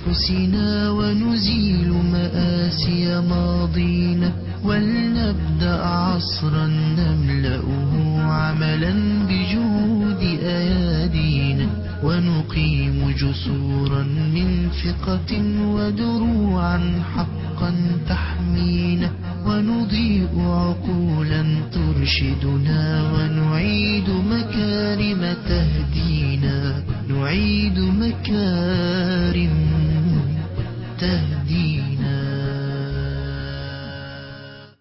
أنفسنا ونزيل مآسي ماضينا ولنبدأ عصرا نملأه عملا بجهود أيادينا ونقيم جسورا من ثقة ودروعا حقا تحمينا ونضيء عقولا ترشدنا ونعيد مكارم تهدينا نعيد مكارم تهدينا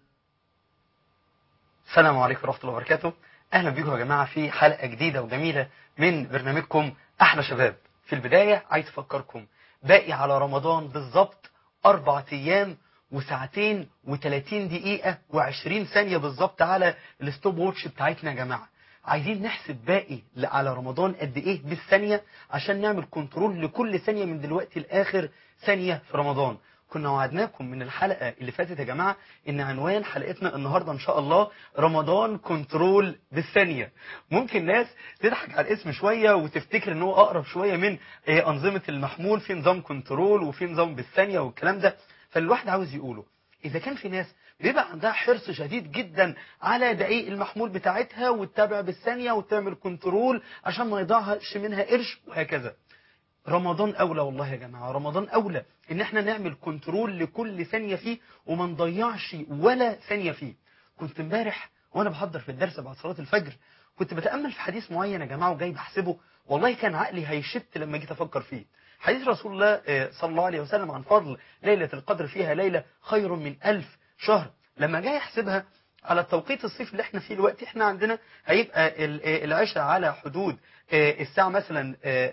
السلام عليكم ورحمة الله وبركاته أهلا بيكم يا جماعة في حلقة جديدة وجميلة من برنامجكم أحلى شباب في البداية عايز أفكركم باقي على رمضان بالظبط أربع أيام وساعتين وثلاثين دقيقة وعشرين ثانية بالظبط على الستوب ووتش بتاعتنا يا جماعة عايزين نحسب باقي ل- على رمضان قد ايه بالثانية عشان نعمل كنترول لكل ثانية من دلوقتي لآخر ثانية في رمضان كنا وعدناكم من الحلقة اللي فاتت يا جماعة ان عنوان حلقتنا النهاردة ان شاء الله رمضان كنترول بالثانية ممكن ناس تضحك على الاسم شوية وتفتكر ان هو اقرب شوية من آه، انظمة المحمول في نظام كنترول وفي نظام بالثانية والكلام ده فالواحد عاوز يقوله اذا كان في ناس بيبقى عندها حرص شديد جدا على دقيق المحمول بتاعتها وتتابع بالثانية وتعمل كنترول عشان ما يضيعش منها قرش وهكذا رمضان اولى والله يا جماعه رمضان اولى ان احنا نعمل كنترول لكل ثانيه فيه وما نضيعش ولا ثانيه فيه كنت امبارح وانا بحضر في الدرس بعد صلاه الفجر كنت بتامل في حديث معين يا جماعه وجاي بحسبه والله كان عقلي هيشت لما جيت افكر فيه حديث رسول الله آه، صلى الله عليه وسلم عن فضل ليله القدر فيها ليله خير من ألف شهر لما جاي يحسبها على التوقيت الصيف اللي احنا فيه دلوقتي احنا عندنا هيبقى ال- آه، العشاء على حدود آه، الساعة مثلا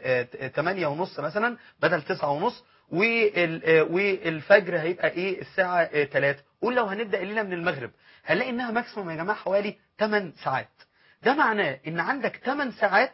8 ونص مثلا بدل 9 ونص وال- آه، والفجر هيبقى ايه الساعة 3 قول لو هنبدأ الليلة من المغرب هنلاقي انها ماكسيموم يا جماعة حوالي 8 ساعات ده معناه ان عندك 8 ساعات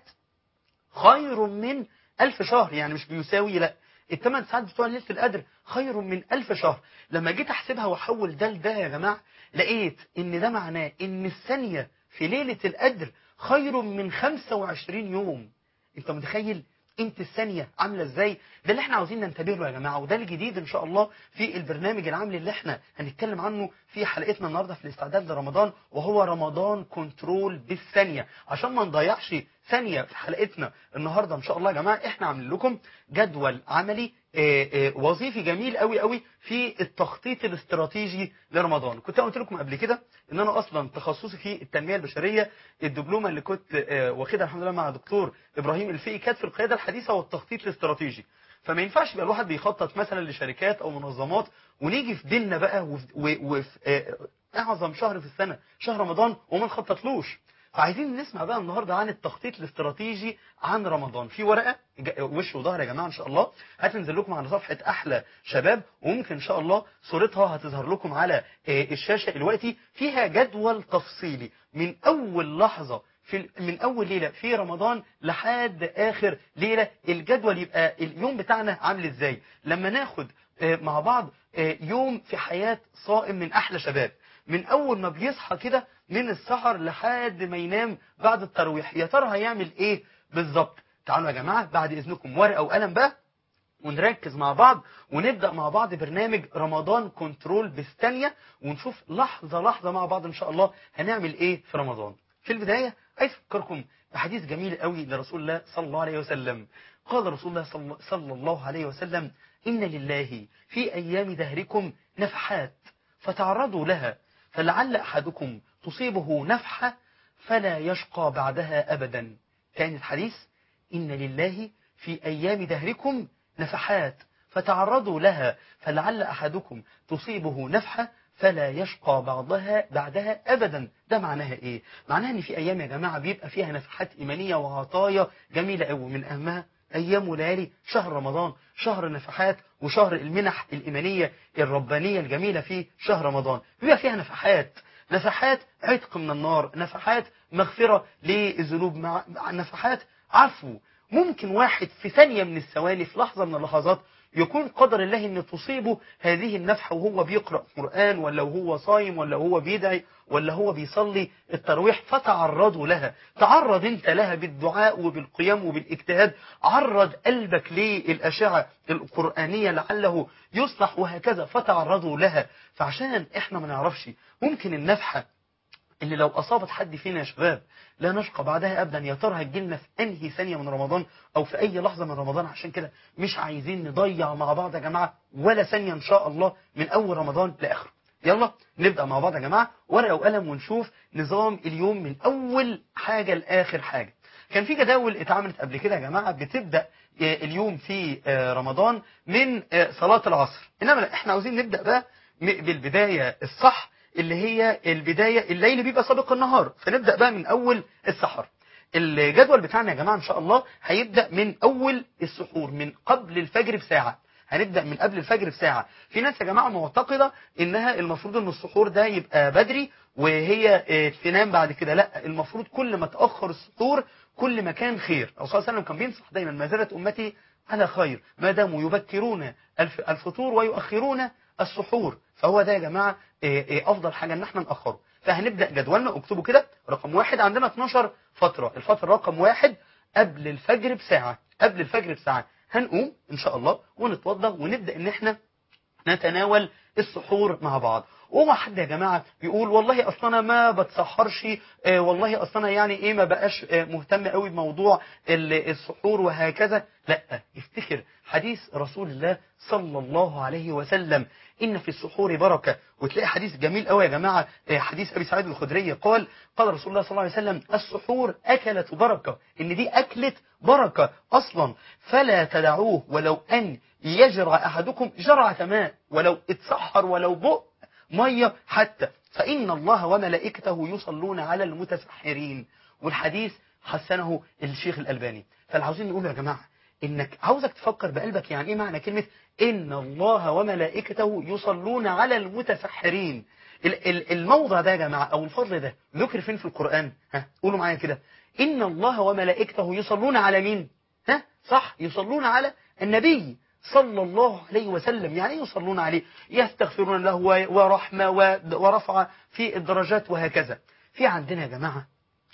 خير من ألف شهر يعني مش بيساوي لا الثمان ساعات بتوع ليلة القدر خير من ألف شهر لما جيت أحسبها وأحول ده لده يا جماعة لقيت إن ده معناه إن الثانية في ليلة القدر خير من 25 يوم أنت متخيل قيمة الثانية عاملة ازاي ده اللي احنا عاوزين ننتبه له يا جماعة وده الجديد ان شاء الله في البرنامج العام اللي احنا هنتكلم عنه في حلقتنا النهاردة في الاستعداد لرمضان وهو رمضان كنترول بالثانية عشان ما نضيعش ثانية في حلقتنا النهاردة ان شاء الله يا جماعة احنا عاملين لكم جدول عملي آه، آه، وظيفي جميل قوي قوي في التخطيط الاستراتيجي لرمضان كنت قلت لكم قبل كده ان انا اصلا تخصصي في التنميه البشريه الدبلومه اللي كنت آه، واخدها الحمد لله مع دكتور ابراهيم الفقي كانت في القياده الحديثه والتخطيط الاستراتيجي فما ينفعش يبقى الواحد بيخطط مثلا لشركات او منظمات ونيجي في ديننا بقى وفي, وفي آه، اعظم شهر في السنه شهر رمضان وما نخططلوش فعايزين نسمع بقى النهارده عن التخطيط الاستراتيجي عن رمضان في ورقه ج- وش وظهر يا جماعه ان شاء الله هتنزل لكم على صفحه احلى شباب وممكن ان شاء الله صورتها هتظهر لكم على آه، الشاشه دلوقتي فيها جدول تفصيلي من اول لحظه في ال- من اول ليله في رمضان لحد اخر ليله الجدول يبقى اليوم بتاعنا عامل ازاي لما ناخد آه، مع بعض آه، يوم في حياه صائم من احلى شباب من اول ما بيصحى كده من السحر لحد ما ينام بعد الترويح يا ترى هيعمل ايه بالظبط تعالوا يا جماعه بعد اذنكم ورقه وقلم بقى ونركز مع بعض ونبدأ مع بعض برنامج رمضان كنترول بالثانية ونشوف لحظة لحظة مع بعض إن شاء الله هنعمل إيه في رمضان في البداية عايز أفكركم بحديث جميل قوي لرسول الله صلى الله عليه وسلم قال رسول الله صلى صلى الله عليه وسلم إن لله في أيام دهركم نفحات فتعرضوا لها فلعل أحدكم تصيبه نفحة فلا يشقى بعدها أبدا كان الحديث إن لله في أيام دهركم نفحات فتعرضوا لها فلعل أحدكم تصيبه نفحة فلا يشقى بعضها بعدها أبدا ده معناها إيه؟ معناها إن في أيام يا جماعة بيبقى فيها نفحات إيمانية وعطايا جميلة قوي من أهمها أيام وليالي شهر رمضان شهر نفحات وشهر المنح الإيمانية الربانية الجميلة في شهر رمضان بيبقى فيها نفحات نفحات عتق من النار نفحات مغفرة للذنوب مع مع نفحات عفو ممكن واحد في ثانية من الثواني في لحظة من اللحظات يكون قدر الله ان تصيبه هذه النفحة وهو بيقرأ قرآن ولا وهو صايم ولا هو بيدعي ولا هو بيصلي الترويح فتعرضوا لها تعرض انت لها بالدعاء وبالقيام وبالاجتهاد عرض قلبك للأشعة القرآنية لعله يصلح وهكذا فتعرضوا لها فعشان احنا ما نعرفش ممكن النفحة اللي لو أصابت حد فينا يا شباب لا نشقى بعدها أبدا يا ترى هتجيلنا في أنهي ثانية من رمضان أو في أي لحظة من رمضان عشان كده مش عايزين نضيع مع بعض يا جماعة ولا ثانية إن شاء الله من أول رمضان لآخره يلا نبدأ مع بعض يا جماعة ورقة وقلم ونشوف نظام اليوم من أول حاجة لآخر حاجة كان في جداول اتعملت قبل كده يا جماعة بتبدأ اليوم في رمضان من صلاة العصر إنما احنا عاوزين نبدأ بقى بالبداية الصح اللي هي البداية الليل بيبقى سابق النهار فنبدأ بقى من أول السحر الجدول بتاعنا يا جماعة إن شاء الله هيبدأ من أول السحور من قبل الفجر بساعة هنبدأ من قبل الفجر بساعة في ناس يا جماعة معتقدة إنها المفروض إن السحور ده يبقى بدري وهي تنام بعد كده لا المفروض كل ما تأخر السحور كل ما كان خير الرسول صلى الله عليه وسلم كان بينصح دايما ما زالت أمتي على خير ما داموا يبكرون الفطور ويؤخرون السحور فهو ده يا جماعة أفضل حاجة إن احنا نأخره فهنبدأ جدولنا اكتبوا كده رقم واحد عندنا 12 فترة الفترة رقم واحد قبل الفجر بساعة قبل الفجر بساعة هنقوم إن شاء الله ونتوضى ونبدأ إن احنا نتناول السحور مع بعض وما حد يا جماعة يقول والله أصلا ما بتسحرش آه والله أصلا يعني إيه ما بقاش آه مهتم قوي بموضوع السحور وهكذا لا افتكر حديث رسول الله صلى الله عليه وسلم إن في السحور بركة وتلاقي حديث جميل قوي يا جماعة آه حديث أبي سعيد الخدري قال قال رسول الله صلى الله عليه وسلم السحور أكلت بركة إن دي أكلت بركة أصلا فلا تدعوه ولو أن يجرع أحدكم جرعة ماء ولو اتسحر ولو بؤ مية حتى فإن الله وملائكته يصلون على المتسحرين والحديث حسنه الشيخ الألباني فاللي عاوزين نقول يا جماعة إنك عاوزك تفكر بقلبك يعني إيه معنى كلمة إن الله وملائكته يصلون على المتسحرين الموضع ده يا جماعة أو الفضل ده ذكر فين في القرآن ها قولوا معايا كده إن الله وملائكته يصلون على مين ها صح يصلون على النبي صلى الله عليه وسلم يعني يصلون عليه يستغفرون له ورحمة ورفع في الدرجات وهكذا في عندنا يا جماعة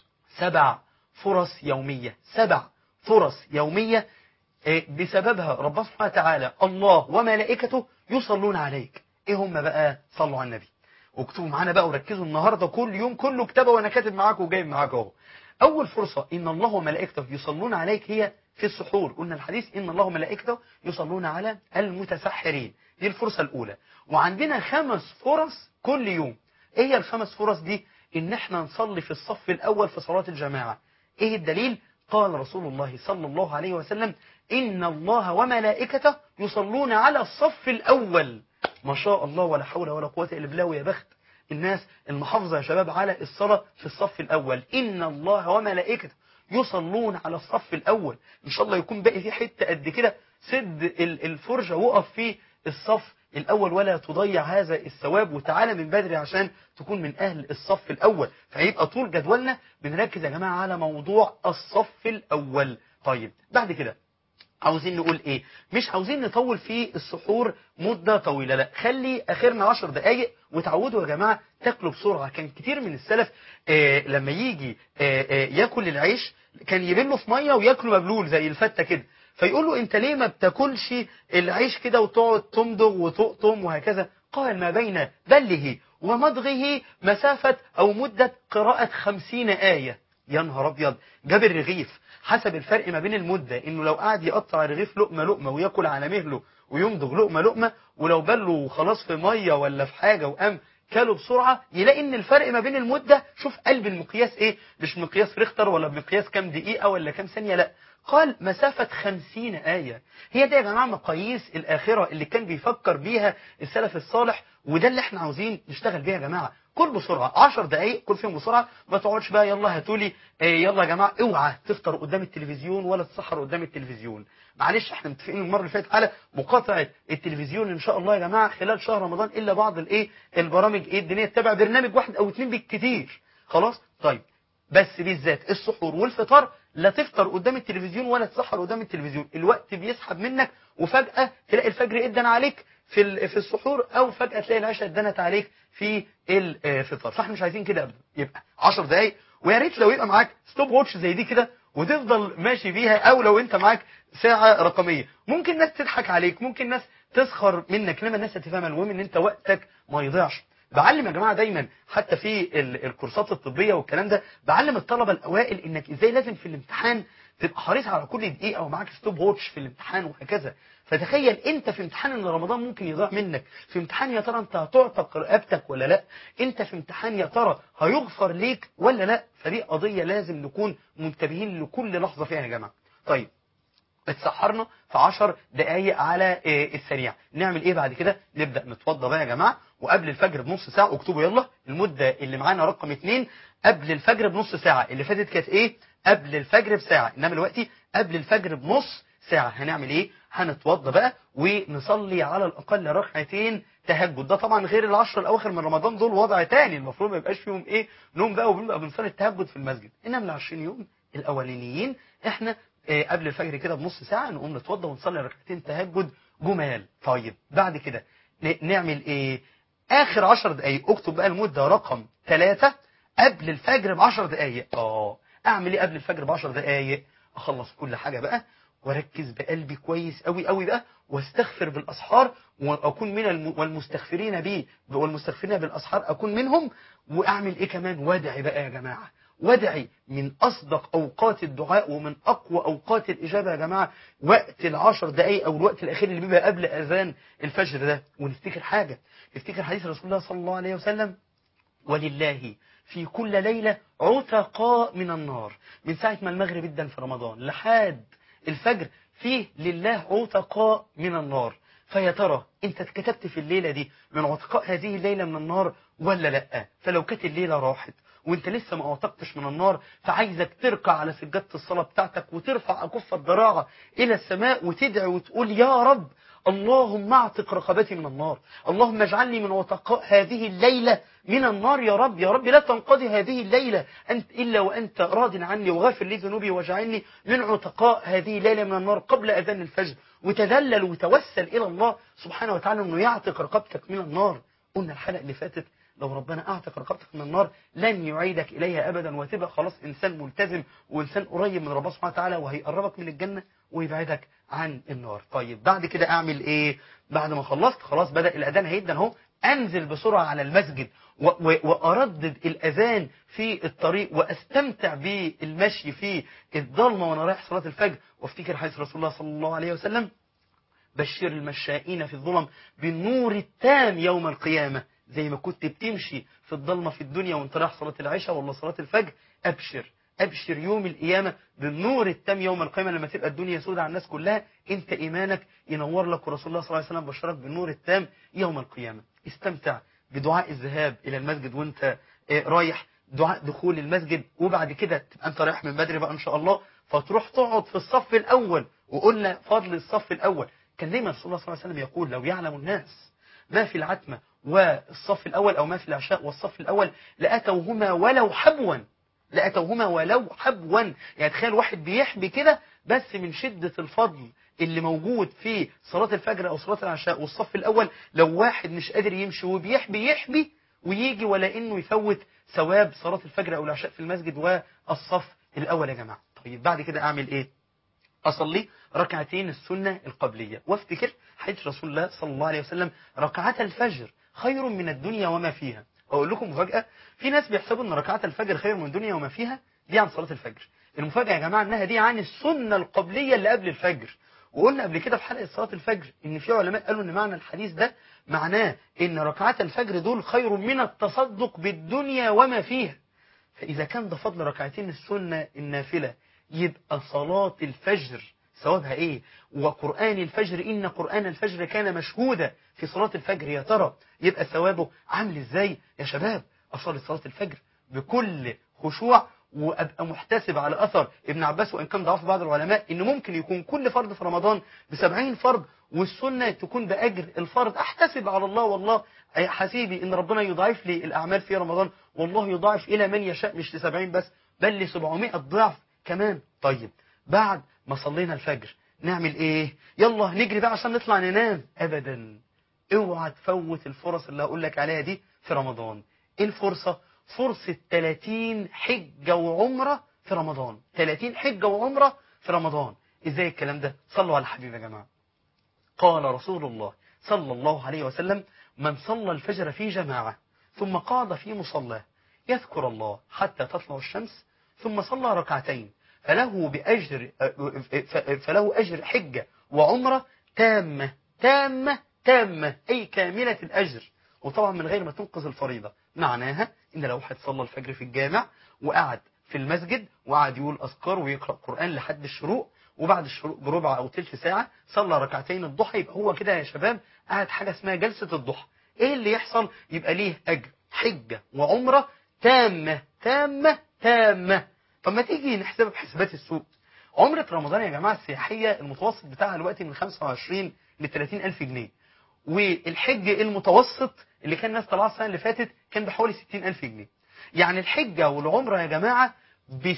سبع فرص يومية سبع فرص يومية بسببها ربنا سبحانه وتعالى الله وملائكته يصلون عليك ايه هم بقى صلوا على النبي واكتبوا معانا بقى وركزوا النهاردة كل يوم كله كتابة وانا كاتب معاكم وجايب معاكم اهو اول فرصة ان الله وملائكته يصلون عليك هي في السحور قلنا الحديث إن الله وملائكته يصلون على المتسحرين دي الفرصة الأولى وعندنا خمس فرص كل يوم إيه هي الخمس فرص دي إن احنا نصلي في الصف الأول في صلاة الجماعة إيه الدليل قال رسول الله صلى الله عليه وسلم إن الله وملائكته يصلون على الصف الأول ما شاء الله ولا حول ولا قوة إلا بالله ويا بخت الناس المحافظة يا شباب على الصلاة في الصف الأول إن الله وملائكته يصلون على الصف الأول إن شاء الله يكون باقي في حتة قد كده سد الفرجة وقف في الصف الأول ولا تضيع هذا الثواب وتعالى من بدري عشان تكون من أهل الصف الأول فهيبقى طول جدولنا بنركز يا جماعة على موضوع الصف الأول طيب بعد كده عاوزين نقول ايه مش عاوزين نطول في السحور مدة طويلة لا خلي اخرنا عشر دقايق وتعودوا يا جماعة تاكلوا بسرعة كان كتير من السلف آه لما يجي آه آه ياكل العيش كان يبله في مية وياكله مبلول زي الفتة كده فيقول له انت ليه ما بتاكلش العيش كده وتقعد تمضغ وتقطم وهكذا قال ما بين بله ومضغه مسافة او مدة قراءة خمسين آية يا نهار ابيض جاب الرغيف حسب الفرق ما بين المدة انه لو قعد يقطع الرغيف لقمة لقمة وياكل على مهله ويمضغ لقمة لقمة ولو بله خلاص في مية ولا في حاجة وقام كاله بسرعة يلاقي ان الفرق ما بين المدة شوف قلب المقياس ايه مش مقياس ريختر ولا بمقياس كام دقيقة ولا كام ثانية لا قال مسافة خمسين آية هي دي يا جماعة مقاييس الآخرة اللي كان بيفكر بيها السلف الصالح وده اللي احنا عاوزين نشتغل بيها يا جماعة كل بسرعة 10 دقايق كل فيهم بسرعة ما تقعدش بقى يلا هاتولي ايه يلا يا جماعة اوعى تفطر قدام التلفزيون ولا تسحر قدام التلفزيون معلش احنا متفقين المرة اللي فاتت على مقاطعة التلفزيون ان شاء الله يا جماعة خلال شهر رمضان الا بعض الايه البرامج ايه الدينية تتابع برنامج واحد او اتنين بالكتير خلاص طيب بس بالذات السحور والفطار لا تفطر قدام التلفزيون ولا تسحر قدام التلفزيون الوقت بيسحب منك وفجأة تلاقي الفجر ادن عليك في ال- في السحور او فجأة تلاقي العشاء ادنت عليك في الفطار فاحنا مش عايزين كده ابدا يبقى 10 دقايق ويا ريت لو يبقى معاك ستوب واتش زي دي كده وتفضل ماشي بيها او لو انت معاك ساعة رقمية ممكن ناس تضحك عليك ممكن ناس تسخر منك انما الناس هتفهم المهم ان انت وقتك ما يضيعش بعلم يا جماعه دايما حتى في ال- الكورسات الطبيه والكلام ده بعلم الطلبه الاوائل انك ازاي لازم في الامتحان تبقى حريص على كل دقيقه ومعاك ستوب واتش في الامتحان وهكذا فتخيل انت في امتحان ان رمضان ممكن يضيع منك في امتحان يا ترى انت هتعتق رقبتك ولا لا انت في امتحان يا ترى هيغفر ليك ولا لا فدي قضيه لازم نكون منتبهين لكل لحظه فيها يا جماعه طيب اتسحرنا في 10 دقايق على آه، السريع نعمل ايه بعد كده نبدا نتوضى بقى يا جماعه وقبل الفجر بنص ساعه اكتبوا يلا المده اللي معانا رقم اتنين قبل الفجر بنص ساعه اللي فاتت كانت ايه قبل الفجر بساعه انما دلوقتي قبل الفجر بنص ساعه هنعمل ايه هنتوضى بقى ونصلي على الاقل ركعتين تهجد ده طبعا غير العشر الاواخر من رمضان دول وضع تاني المفروض ما يبقاش فيهم ايه نوم بقى وبنبقى بنصلي التهجد في المسجد انما ال 20 يوم الاولانيين احنا آه، قبل الفجر كده بنص ساعة نقوم نتوضى ونصلي ركعتين تهجد جمال طيب بعد كده ن- نعمل ايه اخر عشر دقايق اكتب بقى المدة رقم ثلاثة قبل الفجر بعشر دقايق اه اعمل ايه قبل الفجر بعشر دقايق اخلص كل حاجة بقى واركز بقلبي كويس قوي قوي بقى واستغفر بالاسحار واكون من الم... والمستغفرين بي والمستغفرين بالاسحار اكون منهم واعمل ايه كمان وادعي بقى يا جماعه وادعي من أصدق أوقات الدعاء ومن أقوى أوقات الإجابة يا جماعة وقت العشر دقايق أو الوقت الأخير اللي بيبقى قبل أذان الفجر ده ونفتكر حاجة نفتكر حديث رسول الله صلى الله عليه وسلم ولله في كل ليلة عتقاء من النار من ساعة ما المغرب ادن في رمضان لحد الفجر فيه لله عتقاء من النار فيا ترى انت اتكتبت في الليلة دي من عتقاء هذه الليلة من النار ولا لا فلو كانت الليلة راحت وانت لسه ما اعتقتش من النار فعايزك تركع على سجادة الصلاة بتاعتك وترفع أكف الضراعة إلى السماء وتدعي وتقول يا رب اللهم اعتق رقبتي من النار اللهم اجعلني من وتقاء هذه الليلة من النار يا رب يا رب لا تنقضي هذه الليلة أنت إلا وأنت راض عني وغافر لي ذنوبي واجعلني من عتقاء هذه الليلة من النار قبل أذان الفجر وتذلل وتوسل إلى الله سبحانه وتعالى أنه يعتق رقبتك من النار قلنا الحلقة اللي فاتت لو ربنا اعتق رقبتك من النار لن يعيدك اليها ابدا وتبقى خلاص انسان ملتزم وانسان قريب من ربنا سبحانه وتعالى وهيقربك من الجنه ويبعدك عن النار طيب بعد كده اعمل ايه بعد ما خلصت خلاص بدا الاذان هيدن اهو انزل بسرعه على المسجد و- و- واردد الاذان في الطريق واستمتع بالمشي في الضلمه وانا رايح صلاه الفجر وافتكر حديث رسول الله صلى الله عليه وسلم بشر المشائين في الظلم بالنور التام يوم القيامة زي ما كنت بتمشي في الضلمة في الدنيا وانت رايح صلاة العشاء ولا صلاة الفجر أبشر أبشر يوم القيامة بالنور التام يوم القيامة لما تبقى الدنيا سودة على الناس كلها انت إيمانك ينور لك ورسول الله صلى الله عليه وسلم بشرك بالنور التام يوم القيامة استمتع بدعاء الذهاب إلى المسجد وانت آه، رايح دعاء دخول المسجد وبعد كده تبقى انت رايح من بدري بقى ان شاء الله فتروح تقعد في الصف الأول وقلنا فضل الصف الأول كان دايما رسول الله صلى الله عليه وسلم يقول لو يعلم الناس ما في العتمة والصف الأول أو ما في العشاء والصف الأول لأتوهما ولو حبوا لأتوهما ولو حبوا يعني تخيل واحد بيحبي كده بس من شدة الفضل اللي موجود في صلاة الفجر أو صلاة العشاء والصف الأول لو واحد مش قادر يمشي وبيحبي يحبي ويجي ولا إنه يفوت ثواب صلاة الفجر أو العشاء في المسجد والصف الأول يا جماعة طيب بعد كده أعمل إيه أصلي ركعتين السنة القبلية وافتكر حديث رسول الله صلى الله عليه وسلم ركعات الفجر خير من الدنيا وما فيها أقول لكم مفاجأة في ناس بيحسبوا أن ركعات الفجر خير من الدنيا وما فيها دي عن صلاة الفجر المفاجأة يا جماعة أنها دي عن السنة القبلية اللي قبل الفجر وقلنا قبل كده في حلقة صلاة الفجر إن في علماء قالوا إن معنى الحديث ده معناه إن ركعات الفجر دول خير من التصدق بالدنيا وما فيها فإذا كان ده فضل ركعتين السنة النافلة يبقى صلاة الفجر ثوابها ايه وقرآن الفجر إن قرآن الفجر كان مشهودا في صلاة الفجر يا ترى يبقى ثوابه عامل ازاي يا شباب أصلي صلاة الفجر بكل خشوع وابقى محتسب على اثر ابن عباس وان كان ضعف بعض العلماء ان ممكن يكون كل فرض في رمضان ب70 فرض والسنه تكون باجر الفرض احتسب على الله والله أي حسيبي ان ربنا يضاعف لي الاعمال في رمضان والله يضاعف الى من يشاء مش ل 70 بس بل ل 700 ضعف كمان طيب بعد ما صلينا الفجر نعمل ايه يلا نجري بقى عشان نطلع ننام ابدا اوعى تفوت الفرص اللي هقول لك عليها دي في رمضان ايه الفرصة فرصة 30 حجة وعمرة في رمضان 30 حجة وعمرة في رمضان ازاي الكلام ده صلوا على الحبيب يا جماعة قال رسول الله صلى الله عليه وسلم من صلى الفجر في جماعة ثم قعد في مصلاه يذكر الله حتى تطلع الشمس ثم صلى ركعتين فله بأجر فله أجر حجة وعمرة تامة تامة تامة أي كاملة الأجر وطبعا من غير ما تنقذ الفريضة معناها إن لو واحد صلى الفجر في الجامع وقعد في المسجد وقعد يقول أذكار ويقرأ قرآن لحد الشروق وبعد الشروق بربع أو تلت ساعة صلى ركعتين الضحى يبقى هو كده يا شباب قاعد حاجة اسمها جلسة الضحى إيه اللي يحصل يبقى ليه أجر حجة وعمرة تامة تامة تامة طب ما تيجي نحسبها بحسابات السوق عمرة رمضان يا جماعة السياحية المتوسط بتاعها دلوقتي من 25 ل 30 ألف جنيه والحج المتوسط اللي كان الناس طلعها السنة اللي فاتت كان بحوالي 60 ألف جنيه يعني الحجة والعمرة يا جماعة ب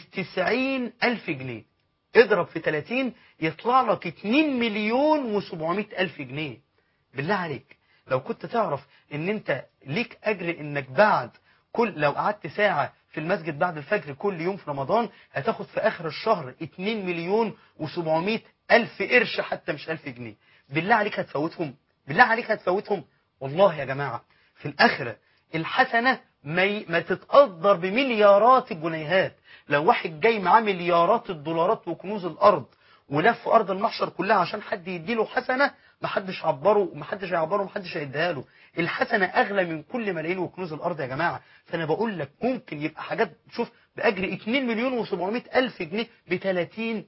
90 ألف جنيه اضرب في 30 يطلع لك 2 مليون و700 ألف جنيه بالله عليك لو كنت تعرف ان انت ليك اجر انك بعد كل لو قعدت ساعة في المسجد بعد الفجر كل يوم في رمضان هتاخد في اخر الشهر 2 مليون و700 الف قرش حتى مش الف جنيه بالله عليك هتفوتهم بالله عليك هتفوتهم والله يا جماعة في الاخرة الحسنة ما, ي... ما تتقدر بمليارات الجنيهات لو واحد جاي معاه مليارات الدولارات وكنوز الارض ولف ارض المحشر كلها عشان حد يديله حسنه محدش عبره ومحدش هيعبره ومحدش هيديها له الحسنه اغلى من كل ملايين وكنوز الارض يا جماعه فانا بقول لك ممكن يبقى حاجات شوف باجر 2 مليون و700 الف جنيه ب 30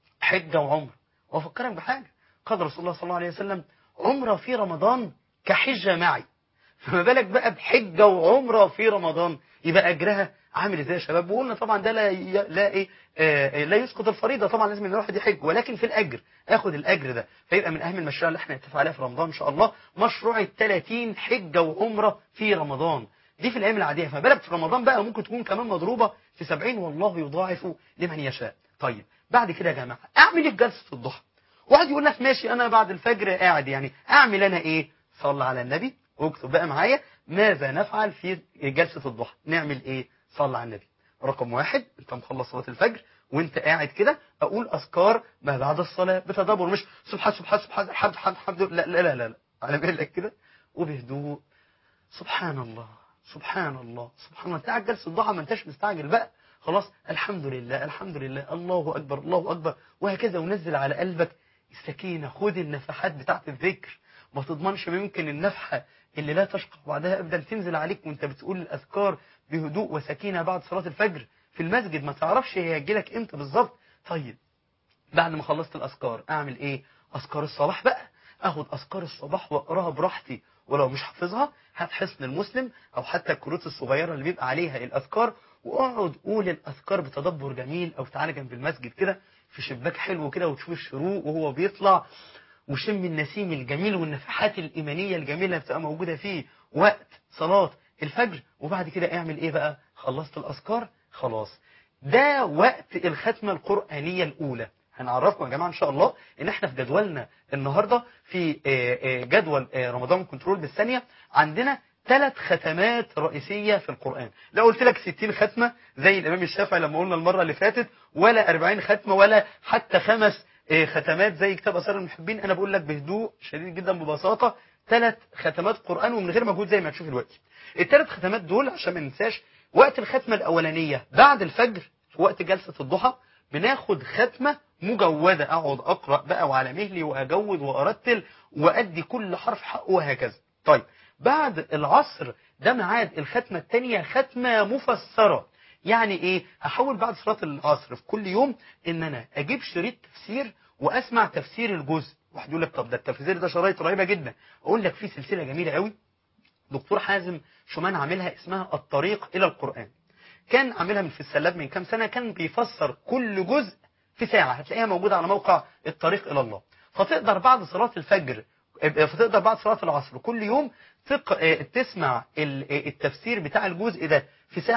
حجه وعمره وافكرك بحاجه قال رسول الله صلى الله عليه وسلم عمره في رمضان كحجه معي فما بالك بقى بحجه وعمره في رمضان يبقى اجرها عامل ازاي يا شباب وقلنا طبعا ده لا ي... لا ايه آه لا يسقط الفريضه طبعا لازم ان الواحد يحج ولكن في الاجر اخد الاجر ده فيبقى من اهم المشاريع اللي احنا نتفق عليها في رمضان ان شاء الله مشروع ال 30 حجه وعمره في رمضان دي في الايام العاديه فما بالك في رمضان بقى ممكن تكون كمان مضروبه في 70 والله يضاعف لمن يشاء طيب بعد كده يا جماعه اعمل ايه في جلسه الضحى واحد يقول لك ماشي انا بعد الفجر قاعد يعني اعمل انا ايه صلى على النبي واكتب بقى معايا ماذا نفعل في جلسه الضحى نعمل ايه صلى على النبي رقم واحد انت مخلص صلاة الفجر وانت قاعد كده اقول اذكار ما بعد الصلاة بتدبر مش سبحان سبحان سبحان الحمد الحمد الحمد لا لا لا لا, لا. على بالك كده وبهدوء سبحان الله سبحان الله سبحان الله انت قاعد جلسة الضحى ما انتش مستعجل بقى خلاص الحمد لله الحمد لله الله اكبر الله اكبر وهكذا ونزل على قلبك السكينة خد النفحات بتاعت الذكر ما تضمنش ممكن النفحة اللي لا تشقى بعدها ابدا تنزل عليك وانت بتقول الاذكار بهدوء وسكينة بعد صلاة الفجر في المسجد ما تعرفش هي هتجيلك امتى بالظبط طيب بعد ما خلصت الاذكار اعمل ايه اذكار الصباح بقى اخد اذكار الصباح واقراها براحتي ولو مش حافظها هات حصن المسلم او حتى الكروت الصغيره اللي بيبقى عليها الاذكار واقعد قول الاذكار بتدبر جميل او تعالى جنب المسجد كده في شباك حلو كده وتشوف الشروق وهو بيطلع وشم النسيم الجميل والنفحات الإيمانية الجميلة اللي بتبقى موجودة فيه وقت صلاة الفجر وبعد كده اعمل ايه بقى خلصت الأذكار خلاص ده وقت الختمة القرآنية الأولى هنعرفكم يا جماعة إن شاء الله إن إحنا في جدولنا النهاردة في جدول رمضان كنترول بالثانية عندنا ثلاث ختمات رئيسية في القرآن لو قلت لك 60 ختمة زي الإمام الشافعي لما قلنا المرة اللي فاتت ولا 40 ختمة ولا حتى خمس ختمات زي كتاب أسرار المحبين أنا بقول لك بهدوء شديد جدا ببساطة ثلاث ختمات قرآن ومن غير مجهود زي ما هتشوف دلوقتي الثلاث ختمات دول عشان ما ننساش وقت الختمة الأولانية بعد الفجر في وقت جلسة الضحى بناخد ختمة مجودة أقعد أقرأ بقى وعلى مهلي وأجود وأرتل وأدي كل حرف حقه وهكذا طيب بعد العصر ده ميعاد الختمة الثانية ختمة مفسرة يعني ايه هحاول بعد صلاة العصر في كل يوم ان انا اجيب شريط تفسير واسمع تفسير الجزء واحد يقول لك طب ده التفسير ده شرايط رهيبه جدا اقول لك في سلسله جميله قوي دكتور حازم شومان عاملها اسمها الطريق الى القران كان عاملها من في السلاب من كام سنه كان بيفسر كل جزء في ساعه هتلاقيها موجوده على موقع الطريق الى الله فتقدر بعد صلاه الفجر فتقدر بعد صلاه العصر كل يوم تق... تسمع التفسير بتاع الجزء ده في ساعه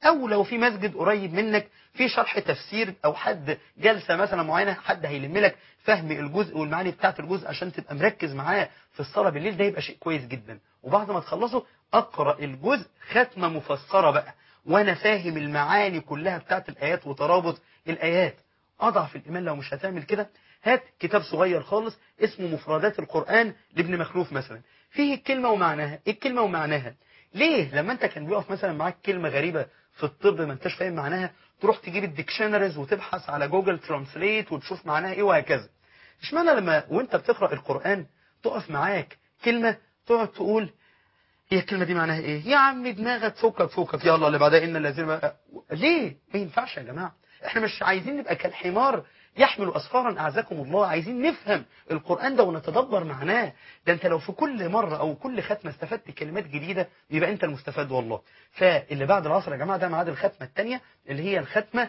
او لو في مسجد قريب منك في شرح تفسير او حد جلسه مثلا معينه حد هيلم لك فهم الجزء والمعاني بتاعه الجزء عشان تبقى مركز معاه في الصلاه بالليل ده يبقى شيء كويس جدا وبعد ما تخلصه اقرا الجزء ختمه مفسره بقى وانا فاهم المعاني كلها بتاعه الايات وترابط الايات اضعف الايمان لو مش هتعمل كده هات كتاب صغير خالص اسمه مفردات القرآن لابن مخلوف مثلا فيه الكلمة ومعناها ايه الكلمة ومعناها ليه لما انت كان بيقف مثلا معاك كلمة غريبة في الطب ما انتش فاهم معناها تروح تجيب الديكشنريز وتبحث على جوجل ترانسليت وتشوف معناها ايه وهكذا اشمعنى لما وانت بتقرأ القرآن تقف معاك كلمة تقعد تقول هي الكلمة دي معناها ايه يا عم دماغك فكك فكك يلا اللي بعدها ان الذين بقى. ليه ما ينفعش يا جماعة احنا مش عايزين نبقى كالحمار يحمل أسفارا أعزكم الله عايزين نفهم القرآن ده ونتدبر معناه ده انت لو في كل مرة أو كل ختمة استفدت كلمات جديدة يبقى انت المستفاد والله فاللي بعد العصر يا جماعة ده ميعاد الختمة الثانية اللي هي الختمة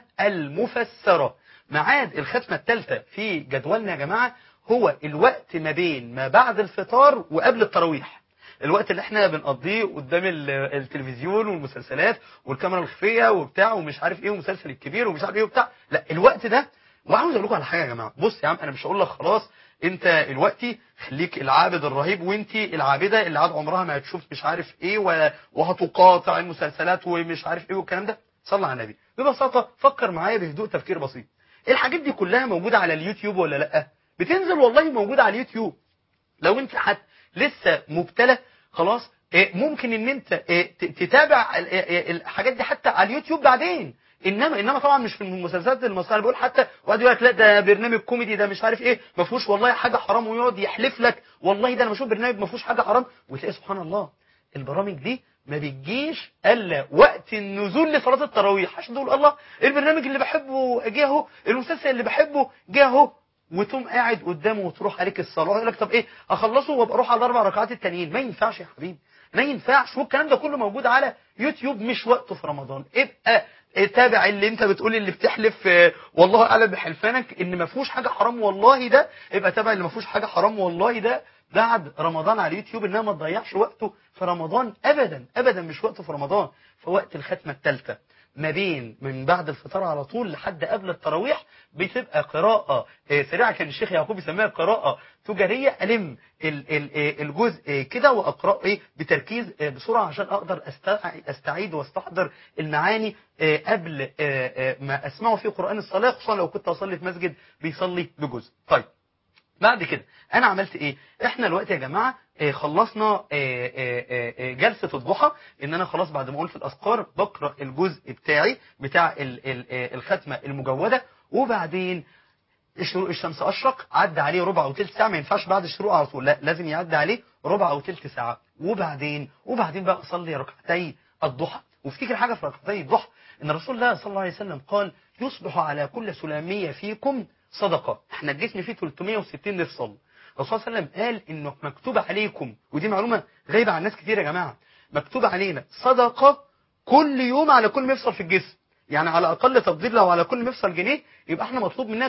المفسرة ميعاد الختمة الثالثة في جدولنا يا جماعة هو الوقت ما بين ما بعد الفطار وقبل التراويح الوقت اللي احنا بنقضيه قدام ال- التلفزيون والمسلسلات والكاميرا الخفيه وبتاع ومش عارف ايه والمسلسل الكبير ومش عارف ايه وبتاع لا الوقت ده وعاوز اقول لكم على حاجه يا جماعه بص يا عم انا مش هقول لك خلاص انت دلوقتي خليك العابد الرهيب وانت العابده اللي عاد عمرها ما هتشوف مش عارف ايه و- وهتقاطع المسلسلات ومش عارف ايه والكلام ده صلى على النبي ببساطه فكر معايا بهدوء تفكير بسيط الحاجات دي كلها موجوده على اليوتيوب ولا لا بتنزل والله موجوده على اليوتيوب لو انت حد لسه مبتلى خلاص إيه، ممكن ان انت إيه، ت- تتابع ال- إيه، الحاجات دي حتى على اليوتيوب بعدين انما انما طبعا مش في المسلسلات المصريه انا بقول حتى وقعد يقول لك لا ده برنامج كوميدي ده مش عارف ايه ما فيهوش والله حاجه حرام ويقعد يحلف لك والله ده انا بشوف برنامج ما فيهوش حاجه حرام وتلاقي سبحان الله البرامج دي ما بتجيش الا وقت النزول لصلاه التراويح عشان تقول الله البرنامج اللي بحبه جه اهو المسلسل اللي بحبه جه اهو وتقوم قاعد قدامه وتروح عليك الصلاه يقول لك طب ايه اخلصه وابقى اروح على الاربع ركعات التانيين ما ينفعش يا حبيبي ما ينفعش والكلام ده كله موجود على يوتيوب مش وقته في رمضان ابقى تابع اللي انت بتقول اللي بتحلف آه، والله اعلم بحلفانك ان ما فيهوش حاجه حرام والله ده ابقى تابع اللي ما فيهوش حاجه حرام والله ده بعد رمضان على اليوتيوب انها ما تضيعش وقته في رمضان ابدا ابدا مش وقته في رمضان في وقت الختمه الثالثه ما بين من بعد الفطار على طول لحد قبل التراويح بتبقى قراءة آه، سريعة كان الشيخ يعقوب يسميها قراءة تجارية ألم ال- ال- آه، الجزء آه، كده وأقرأه إيه بتركيز آه، بسرعة عشان أقدر أستع- أستعيد وأستحضر المعاني آه، قبل آه، آه، ما أسمعه في قرآن الصلاة خصوصا لو كنت أصلي في مسجد بيصلي بجزء طيب بعد كده انا عملت ايه احنا دلوقتي يا جماعه آه، خلصنا آه، آه، آه، آه، جلسه الضحى ان انا خلاص بعد ما اقول في الاذكار بقرا الجزء بتاعي بتاع ال- ال- آه، الختمه المجوده وبعدين الشروق الشمس اشرق عدى عليه ربع او تلت ساعه ما ينفعش بعد الشروق على طول لا لازم يعدي عليه ربع او تلت ساعه وبعدين وبعدين بقى اصلي ركعتي الضحى وافتكر حاجه في ركعتي الضحى ان رسول الله صلى الله عليه وسلم قال يصبح على كل سلاميه فيكم صدقه احنا الجسم فيه 360 مفصل الرسول صلى الله عليه وسلم قال انه مكتوب عليكم ودي معلومه غايبه عن ناس كتير يا جماعه مكتوب علينا صدقه كل يوم على كل مفصل في الجسم يعني على اقل تقدير لو على كل مفصل جنيه يبقى احنا مطلوب مننا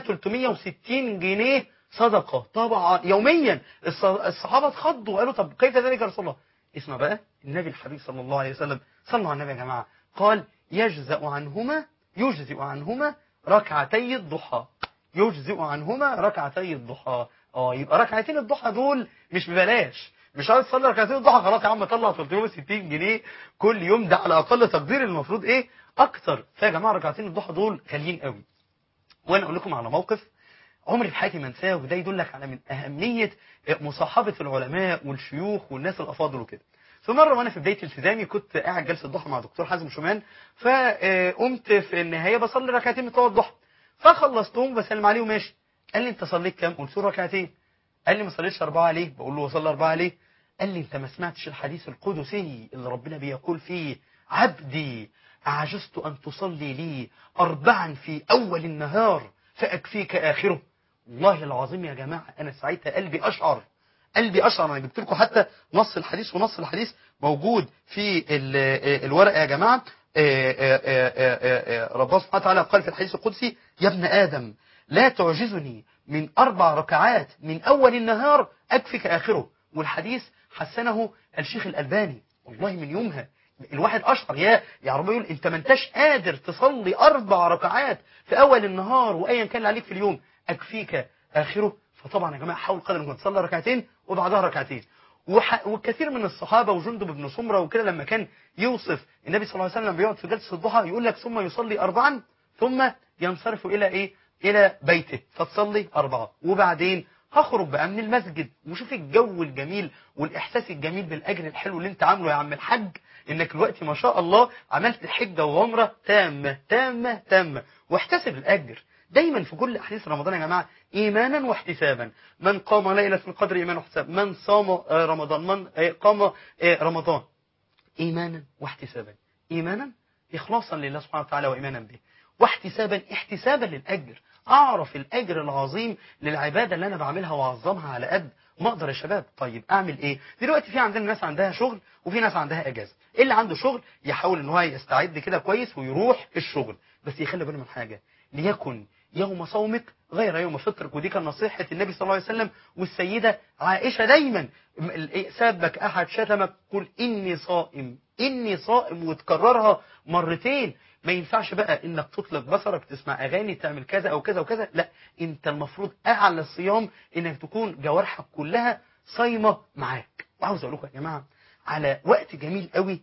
360 جنيه صدقه طبعا يوميا الص- الصحابه اتخضوا وقالوا طب كيف ذلك يا رسول الله اسمع بقى النبي الحبيب صلى الله عليه وسلم صلوا على النبي يا جماعه قال يجزأ عنهما يجزئ عنهما ركعتي الضحى يجزئ عنهما ركعتي الضحى اه يبقى ركعتين الضحى دول مش ببلاش مش عايز تصلي ركعتين الضحى خلاص يا عم طلع 360 جنيه كل يوم ده على اقل تقدير المفروض ايه اكتر فيا جماعه ركعتين الضحى دول غاليين قوي وانا اقول لكم على موقف عمري في حياتي ما انساه وده يدلك على من اهميه مصاحبه العلماء والشيوخ والناس الافاضل وكده في مره وانا في بدايه التزامي كنت قاعد جلسه ضحى مع دكتور حازم شومان فقمت في النهايه بصلي ركعتين بتوع الضحى فخلصتهم بسلم عليه وماشي قال لي انت صليت كام قلت له ركعتين قال لي ما صليتش اربعه عليه بقول له وصلي اربعه عليه قال لي انت ما سمعتش الحديث القدسي اللي ربنا بيقول فيه عبدي أعجزت أن تصلي لي أربعا في أول النهار فأكفيك آخره والله العظيم يا جماعة أنا ساعتها قلبي أشعر قلبي أشعر أنا جبت لكم حتى نص الحديث ونص الحديث موجود في ال- الورقة يا جماعة آه، آه، آه، آه، آه، ربنا سبحانه وتعالى قال في الحديث القدسي يا ابن آدم لا تعجزني من أربع ركعات من أول النهار أكفك آخره والحديث حسنه الشيخ الألباني والله من يومها الواحد اشعر يا يا رب يقول انت ما انتش قادر تصلي اربع ركعات في اول النهار وايا كان اللي عليك في اليوم اكفيك اخره فطبعا يا جماعه حاول قدر الامكان تصلي ركعتين وبعدها ركعتين وح... وكثير من الصحابه وجندب بن سمره وكده لما كان يوصف النبي صلى الله عليه وسلم بيقعد في جلسه الضحى يقول لك ثم يصلي اربعا ثم ينصرف الى ايه الى بيته فتصلي اربعه وبعدين هخرج بقى من المسجد وشوف الجو الجميل والاحساس الجميل بالاجر الحلو اللي انت عامله يا عم الحاج انك دلوقتي ما شاء الله عملت حجه وعمره تامه تامه تامه واحتسب الاجر دايما في كل احاديث رمضان يا جماعه ايمانا واحتسابا من قام ليله القدر ايمانا واحتسابا من صام آه، رمضان من آه، قام آه، رمضان ايمانا واحتسابا ايمانا اخلاصا لله سبحانه وتعالى وايمانا به واحتسابا احتسابا للاجر اعرف الاجر العظيم للعباده اللي انا بعملها واعظمها على قد ما اقدر يا شباب طيب اعمل ايه دلوقتي في عندنا ناس عندها شغل وفي ناس عندها اجازه اللي عنده شغل يحاول ان هو يستعد كده كويس ويروح الشغل بس يخلي باله من حاجه ليكن يوم صومك غير يوم فطرك ودي كان نصيحة النبي صلى الله عليه وسلم والسيدة عائشة دايما م- ال- سابك أحد شتمك قل إني صائم إني صائم وتكررها مرتين ما ينفعش بقى انك تطلق بصرك تسمع اغاني تعمل كذا او كذا وكذا لا انت المفروض اعلى الصيام انك تكون جوارحك كلها صايمه معاك وعاوز اقول لكم يا جماعه على وقت جميل قوي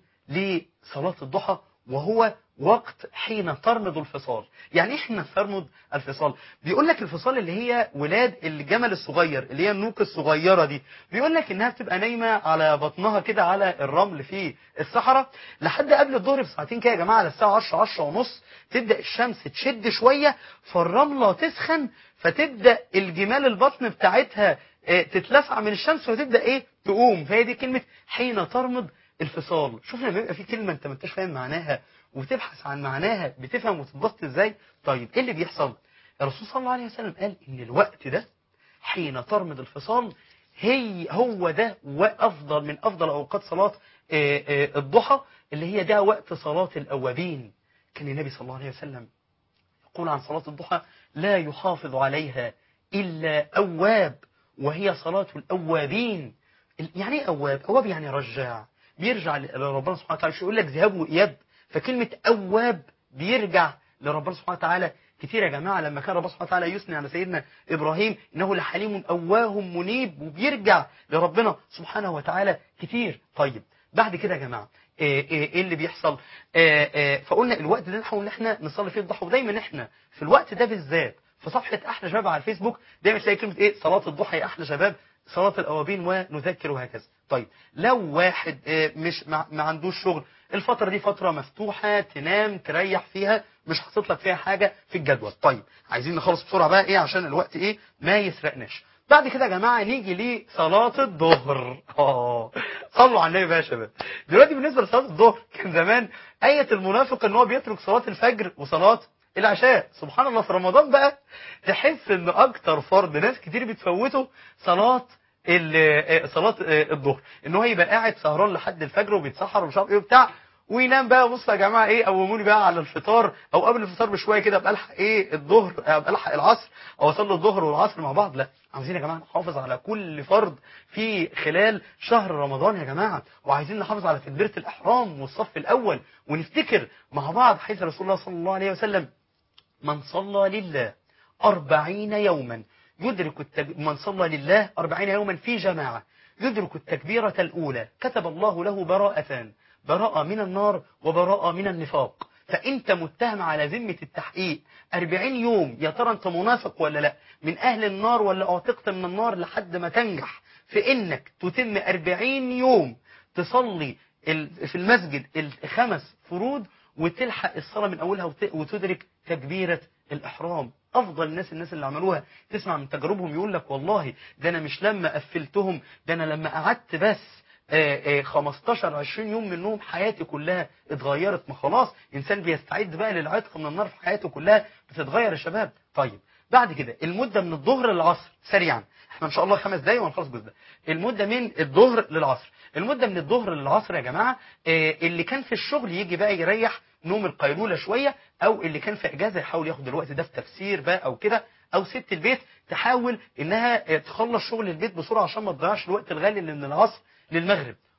لصلاه الضحى وهو وقت حين ترمض الفصال يعني ايه حين ترمض الفصال بيقول لك الفصال اللي هي ولاد الجمل الصغير اللي هي النوك الصغيره دي بيقول لك انها بتبقى نايمه على بطنها كده على الرمل في الصحراء لحد قبل الظهر بساعتين كده يا جماعه على الساعه 10 10 ونص تبدا الشمس تشد شويه فالرمله تسخن فتبدا الجمال البطن بتاعتها آه، تتلسع من الشمس وتبدا ايه تقوم فهي دي كلمه حين ترمض الفصال شوف لما يبقى في كلمه انت ما انتش فاهم معناها وتبحث عن معناها بتفهم وتتبسط ازاي طيب ايه اللي بيحصل الرسول صلى الله عليه وسلم قال ان الوقت ده حين ترمض الفصال هي هو ده وافضل من افضل اوقات صلاه آه، آه، الضحى اللي هي ده وقت صلاه الاوابين كان النبي صلى الله عليه وسلم يقول عن صلاة الضحى لا يحافظ عليها إلا أواب وهي صلاة الأوابين يعني ايه أواب؟ أواب يعني رجاع بيرجع لربنا سبحانه وتعالى مش يقول لك ذهاب وإياب فكلمة أواب بيرجع لربنا سبحانه وتعالى كتير يا جماعة لما كان ربنا سبحانه وتعالى يثني على سيدنا إبراهيم إنه لحليم أواه منيب وبيرجع لربنا سبحانه وتعالى كتير طيب بعد كده يا جماعة ايه إيه- إيه اللي بيحصل آه، آه، فقلنا الوقت ده نحاول ان احنا نصلي فيه الضحى ودايما احنا في الوقت ده بالذات في صفحة احلى شباب على الفيسبوك دايما تلاقي كلمة ايه صلاة الضحى يا احلى شباب صلاة الاوابين ونذكر وهكذا طيب لو واحد آه، مش ما ما عندوش شغل الفترة دي فترة مفتوحة تنام تريح فيها مش حاطط لك فيها حاجة في الجدول طيب عايزين نخلص بسرعة بقى ايه عشان الوقت ايه ما يسرقناش بعد كده يا جماعة نيجي لصلاة الظهر اه صلوا على النبي بقى يا شباب دلوقتي بالنسبة لصلاة الظهر كان زمان آية المنافق ان هو بيترك صلاة الفجر وصلاة العشاء سبحان الله في رمضان بقى تحس ان اكتر فرض ناس كتير بتفوته صلاة ال- آه، صلاة آه، الظهر ان هو يبقى قاعد سهران لحد الفجر وبيتسحر ومش عارف ايه وبتاع وينام بقى بص يا جماعه ايه قوموني بقى على الفطار او قبل الفطار بشويه كده ابقى الحق ايه الظهر ابقى الحق العصر او اصلي الظهر والعصر مع بعض لا عاوزين يا جماعه نحافظ على كل فرض في خلال شهر رمضان يا جماعه وعايزين نحافظ على تكبيره الاحرام والصف الاول ونفتكر مع بعض حيث رسول الله صلى الله عليه وسلم من صلى لله أربعين يوما يدرك التج... من صلى لله أربعين يوما في جماعة يدرك التكبيرة الأولى كتب الله له براءتان براءة من النار وبراءة من النفاق فأنت متهم على ذمة التحقيق أربعين يوم يا ترى أنت منافق ولا لا من أهل النار ولا أعتقت من النار لحد ما تنجح في إنك تتم أربعين يوم تصلي ال- في المسجد الخمس فروض وتلحق الصلاة من أولها وت- وتدرك تكبيرة الإحرام أفضل الناس الناس اللي عملوها تسمع من تجاربهم يقول لك والله ده أنا مش لما قفلتهم ده أنا لما قعدت بس آه، آه، 15 20 يوم منهم حياتي كلها اتغيرت ما خلاص انسان بيستعد بقى للعتق من النار في حياته كلها بتتغير يا شباب طيب بعد كده المده من الظهر للعصر سريعا احنا ان شاء الله خمس دقايق وهنخلص الجزء ده المده من الظهر للعصر المده من الظهر للعصر يا جماعه آه، اللي كان في الشغل يجي بقى يريح نوم القيلوله شويه او اللي كان في اجازه يحاول ياخد الوقت ده في تفسير بقى او كده او ست البيت تحاول انها آه، تخلص شغل البيت بسرعه عشان ما تضيعش الوقت الغالي اللي من العصر للمغرب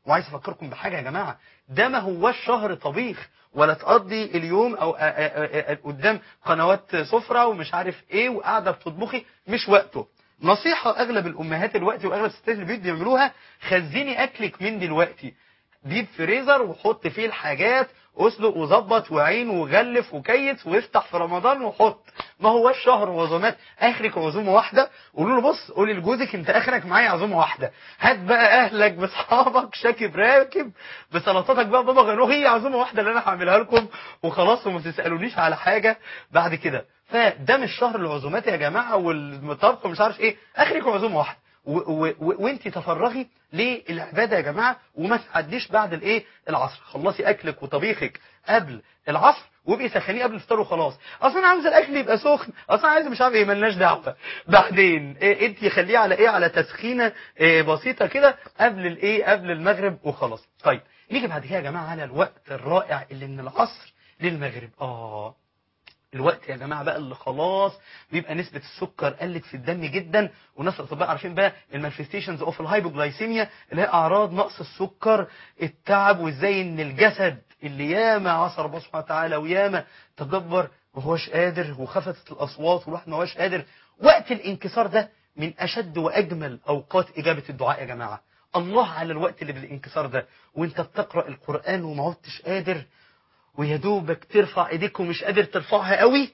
وعايز افكركم بحاجه يا جماعه ده ما هوش شهر طبيخ ولا تقضي اليوم او آ- آ- آ- آ- قدام قنوات سفره ومش عارف ايه وقاعده بتطبخي مش وقته نصيحه اغلب الامهات دلوقتي واغلب الستات البيوت بيعملوها خزني اكلك من دلوقتي جيب فريزر وحط فيه الحاجات اسلق وظبط وعين وغلف وكيس وافتح في رمضان وحط ما هوش شهر عزومات اخرك عزومه واحده قولوا له بص قولي لجوزك انت اخرك معايا عزومه واحده هات بقى اهلك باصحابك شاكب راكب بسلطاتك بقى بابا غنوه هي عزومه واحده اللي انا هعملها لكم وخلاص وما تسالونيش على حاجه بعد كده فده مش شهر العزومات يا جماعه والطبخ ومش عارف ايه اخرك عزومه واحده و- و- و- وانت تفرغي للعباده يا جماعه وما تعديش بعد الايه العصر خلصي اكلك وطبيخك قبل العصر وابقي سخنيه قبل الفطار وخلاص اصل انا عاوز الاكل يبقى سخن اصل انا عايز مش عارف ايه ملناش دعوه بعدين إيه انت خليه على ايه على تسخينه إيه بسيطه كده قبل الايه قبل المغرب وخلاص طيب نيجي بعد كده يا جماعه على الوقت الرائع اللي من العصر للمغرب اه الوقت يا جماعه بقى اللي خلاص بيبقى نسبه السكر قلت في الدم جدا والناس الاطباء عارفين بقى المانفستيشنز اوف الهايبوجلايسيميا اللي هي اعراض نقص السكر التعب وازاي ان الجسد اللي ياما عصى ربنا سبحانه وتعالى وياما تدبر ما هوش قادر وخفتت الاصوات والواحد ما هوش قادر وقت الانكسار ده من اشد واجمل اوقات اجابه الدعاء يا جماعه الله على الوقت اللي بالانكسار ده وانت بتقرا القران وما عدتش قادر ويا دوبك ترفع ايديك ومش قادر ترفعها قوي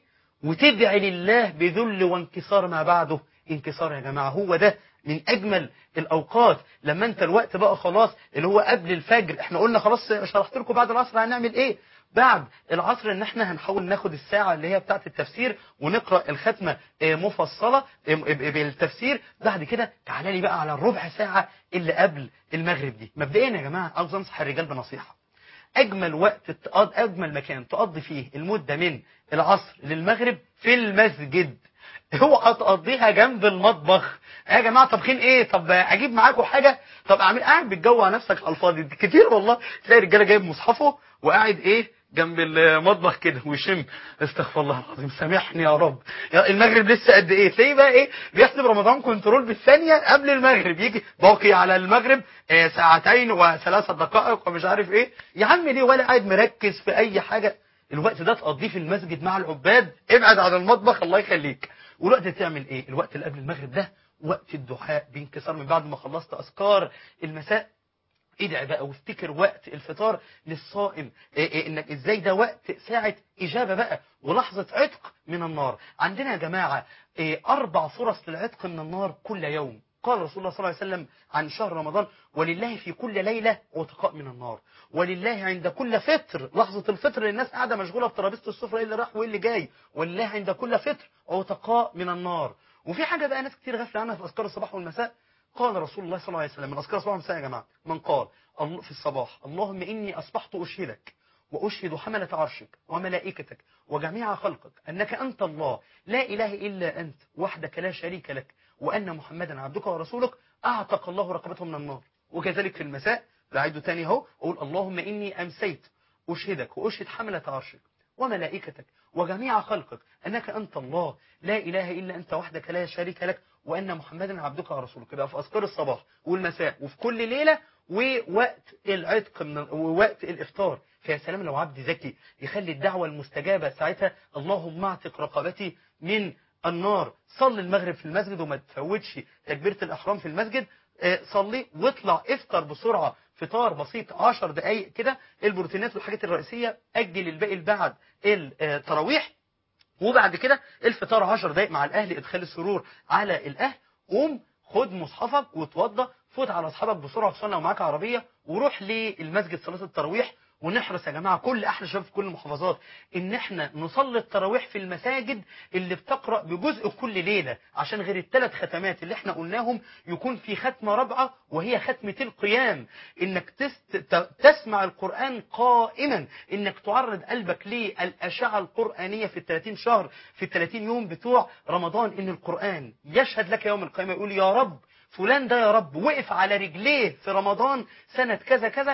وتدعي لله بذل وانكسار ما بعده انكسار يا جماعه هو ده من اجمل الاوقات لما انت الوقت بقى خلاص اللي هو قبل الفجر احنا قلنا خلاص شرحت لكم بعد العصر هنعمل ايه بعد العصر ان احنا هنحاول ناخد الساعه اللي هي بتاعه التفسير ونقرا الختمه آه، مفصله آه، ب- بالتفسير بعد كده تعالى لي بقى على الربع ساعه اللي قبل المغرب دي مبدئيا يا جماعه عاوز انصح الرجال بنصيحه اجمل وقت تقض اجمل مكان تقضي فيه المده من العصر للمغرب في المسجد اوعى تقضيها جنب المطبخ يا جماعه طبخين ايه طب اجيب معاكم حاجه طب اعمل قاعد بتجوع نفسك على الفاضي كتير والله تلاقي رجاله جايب مصحفه وقاعد ايه جنب المطبخ كده ويشم استغفر الله العظيم سامحني يا رب يا المغرب لسه قد ايه تلاقيه بقى ايه بيحسب رمضان كنترول بالثانيه قبل المغرب يجي باقي على المغرب آه ساعتين وثلاث دقائق ومش عارف ايه يا عم ليه ولا قاعد مركز في اي حاجه الوقت ده تقضيه في المسجد مع العباد ابعد عن المطبخ الله يخليك والوقت تعمل ايه الوقت اللي قبل المغرب ده وقت الدعاء بانكسار من بعد ما خلصت اذكار المساء ادعي بقى وافتكر وقت الفطار للصائم إيه إيه انك ازاي ده وقت ساعة اجابة بقى ولحظة عتق من النار عندنا يا جماعة إيه اربع فرص للعتق من النار كل يوم قال رسول الله صلى الله عليه وسلم عن شهر رمضان ولله في كل ليلة عتقاء من النار ولله عند كل فطر لحظة الفطر الناس قاعدة مشغولة بترابيزة السفرة ايه اللي راح وايه اللي جاي ولله عند كل فطر عتقاء من النار وفي حاجة بقى ناس كتير غافلة عنها في أذكار الصباح والمساء قال رسول الله صلى الله عليه وسلم من أذكار الصباح والمساء يا جماعة من قال الله في الصباح اللهم إني أصبحت أشهدك وأشهد حملة عرشك وملائكتك وجميع خلقك أنك أنت الله لا إله إلا أنت وحدك لا شريك لك وأن محمدا عبدك ورسولك أعتق الله رقبته من النار وكذلك في المساء بعيده تاني اهو أقول اللهم إني أمسيت أشهدك وأشهد حملة عرشك وملائكتك وجميع خلقك أنك أنت الله لا إله إلا أنت وحدك لا شريك لك وأن محمدا عبدك ورسولك يبقى في أذكار الصباح والمساء وفي كل ليلة ووقت العتق من ووقت الإفطار فيا سلام لو عبد ذكي يخلي الدعوة المستجابة ساعتها اللهم اعتق رقبتي من النار صل المغرب في المسجد وما تفوتش تكبيرة الإحرام في المسجد آه، صلي واطلع افطر بسرعة فطار بسيط 10 دقايق كده البروتينات والحاجات الرئيسية أجل الباقي بعد التراويح وبعد كده الفطار 10 دقايق مع الاهل ادخال السرور على الاهل قوم خد مصحفك وتوضى فوت على اصحابك بسرعه خصوصا لو معاك عربيه وروح للمسجد صلاه التراويح ونحرص يا جماعه كل احلى شباب في كل المحافظات ان احنا نصلي التراويح في المساجد اللي بتقرا بجزء كل ليله عشان غير الثلاث ختمات اللي احنا قلناهم يكون في ختمه رابعه وهي ختمه القيام انك تست... ت- تسمع القران قائما انك تعرض قلبك للاشعه القرانيه في ال 30 شهر في ال 30 يوم بتوع رمضان ان القران يشهد لك يوم القيامه يقول يا رب فلان ده يا رب وقف على رجليه في رمضان سنة كذا كذا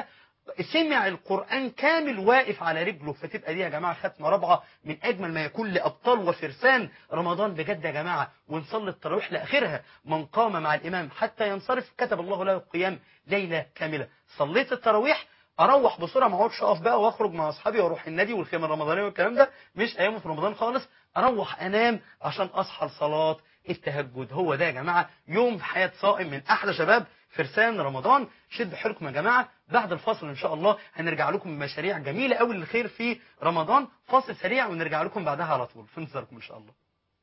سمع القرآن كامل واقف على رجله فتبقى دي يا جماعة ختمة رابعة من أجمل ما يكون لأبطال وفرسان رمضان بجد يا جماعة ونصلي التراويح لآخرها من قام مع الإمام حتى ينصرف كتب الله له القيام ليلة كاملة صليت التراويح اروح بسرعه ما اقعدش اقف بقى واخرج مع اصحابي واروح النادي والخيمه الرمضانيه والكلام ده مش ايام في رمضان خالص اروح انام عشان اصحى لصلاه التهجد هو ده يا جماعه يوم حياه صائم من احلى شباب فرسان رمضان شدوا حيلكم يا جماعه بعد الفاصل ان شاء الله هنرجع لكم بمشاريع جميله قوي للخير في رمضان فاصل سريع ونرجع لكم بعدها على طول في انتظاركم ان شاء الله